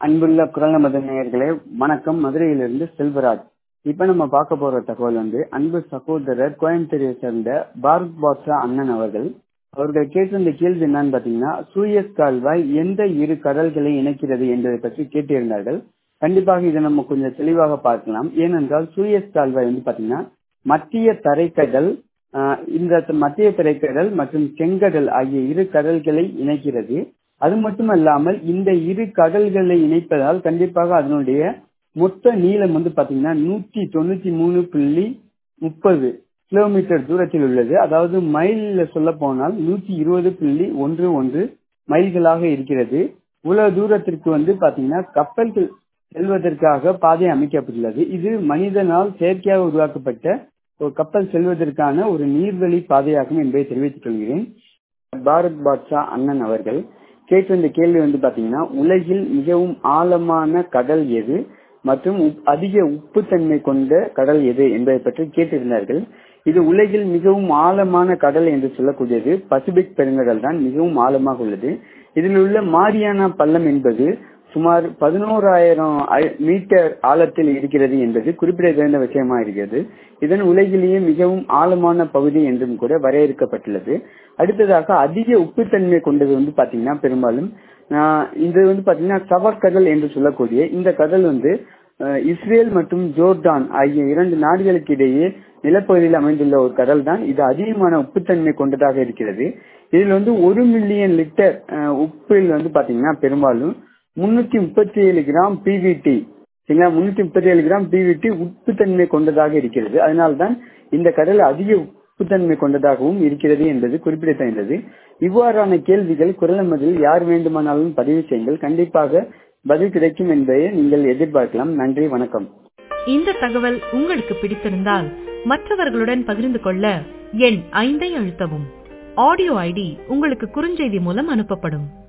அன்புள்ள குரல் நமது நேயர்களே வணக்கம் மதுரையிலிருந்து செல்வராஜ் இப்ப நம்ம பார்க்க போற தகவல் வந்து அன்பு சகோதரர் கோயம்புத்தூரை சேர்ந்த பாரத் பாட்ஷா அண்ணன் அவர்கள் அவர்கள் கேட்டிருந்த கேள்வி என்னன்னு பாத்தீங்கன்னா சூயஸ் கால்வாய் எந்த இரு கடல்களை இணைக்கிறது என்பதை பற்றி கேட்டிருந்தார்கள் கண்டிப்பாக இதை நம்ம கொஞ்சம் தெளிவாக பார்க்கலாம் ஏனென்றால் சூயஸ் கால்வாய் வந்து பாத்தீங்கன்னா மத்திய தரைக்கடல் ஆஹ் இந்த மத்திய தரைக்கடல் மற்றும் செங்கடல் ஆகிய இரு கடல்களை இணைக்கிறது அது மட்டுமல்லாமல் இந்த இரு கடல்களை இணைப்பதால் கண்டிப்பாக அதனுடைய மொத்த நீளம் வந்து பாத்தீங்கன்னா நூற்றி தொண்ணூத்தி மூணு புள்ளி முப்பது கிலோமீட்டர் தூரத்தில் உள்ளது அதாவது மைல்ல சொல்ல போனால் நூற்றி இருபது புள்ளி ஒன்று ஒன்று மைல்களாக இருக்கிறது இவ்வளவு தூரத்திற்கு வந்து பாத்தீங்கன்னா கப்பல்கள் செல்வதற்காக பாதை அமைக்கப்பட்டுள்ளது இது மனிதனால் செயற்கையாக உருவாக்கப்பட்ட ஒரு கப்பல் செல்வதற்கான ஒரு நீர்வழி பாதையாகும் என்பதை தெரிவித்துக் கொள்கிறேன் பாரத் பாட்ஷா அண்ணன் அவர்கள் கேட்டிருந்த கேள்வி வந்து பாத்தீங்கன்னா உலகில் மிகவும் ஆழமான கடல் எது மற்றும் அதிக உப்புத்தன்மை கொண்ட கடல் எது என்பதை பற்றி கேட்டிருந்தார்கள் இது உலகில் மிகவும் ஆழமான கடல் என்று சொல்லக்கூடியது பசிபிக் பெருங்கடல் தான் மிகவும் ஆழமாக உள்ளது இதில் உள்ள மாரியானா பள்ளம் என்பது சுமார் பதினோராயிரம் மீட்டர் ஆழத்தில் இருக்கிறது என்பது குறிப்பிடத்தகுந்த விஷயமா இருக்கிறது இதன் உலகிலேயே மிகவும் ஆழமான பகுதி என்றும் கூட வரையறுக்கப்பட்டுள்ளது அடுத்ததாக அதிக உப்புத்தன்மை கொண்டது வந்து பாத்தீங்கன்னா பெரும்பாலும் இது வந்து பாத்தீங்கன்னா சவர்கடல் என்று சொல்லக்கூடிய இந்த கடல் வந்து இஸ்ரேல் மற்றும் ஜோர்டான் ஆகிய இரண்டு நாடுகளுக்கு இடையே நிலப்பகுதியில் அமைந்துள்ள ஒரு கடல் தான் இது அதிகமான உப்புத்தன்மை கொண்டதாக இருக்கிறது இதில் வந்து ஒரு மில்லியன் லிட்டர் உப்பில் வந்து பாத்தீங்கன்னா பெரும்பாலும் முன்னூத்தி முப்பத்தி ஏழு கிராம் பிவிடி சரிங்களா முன்னூத்தி முப்பத்தி ஏழு கிராம் பிவிடி உப்புத்தன்மை கொண்டதாக இருக்கிறது அதனால்தான் இந்த கடல் அதிக உப்புத்தன்மை கொண்டதாகவும் இருக்கிறது என்பது குறிப்பிடத்தகுந்தது இவ்வாறான கேள்விகள் குரல் மதில் யார் வேண்டுமானாலும் பதிவு செய்யுங்கள் கண்டிப்பாக பதில் கிடைக்கும் என்பதை நீங்கள் எதிர்பார்க்கலாம் நன்றி வணக்கம் இந்த தகவல் உங்களுக்கு பிடித்திருந்தால் மற்றவர்களுடன் பகிர்ந்து கொள்ள எண் ஐந்தை அழுத்தவும் ஆடியோ ஐடி உங்களுக்கு குறுஞ்செய்தி மூலம் அனுப்பப்படும்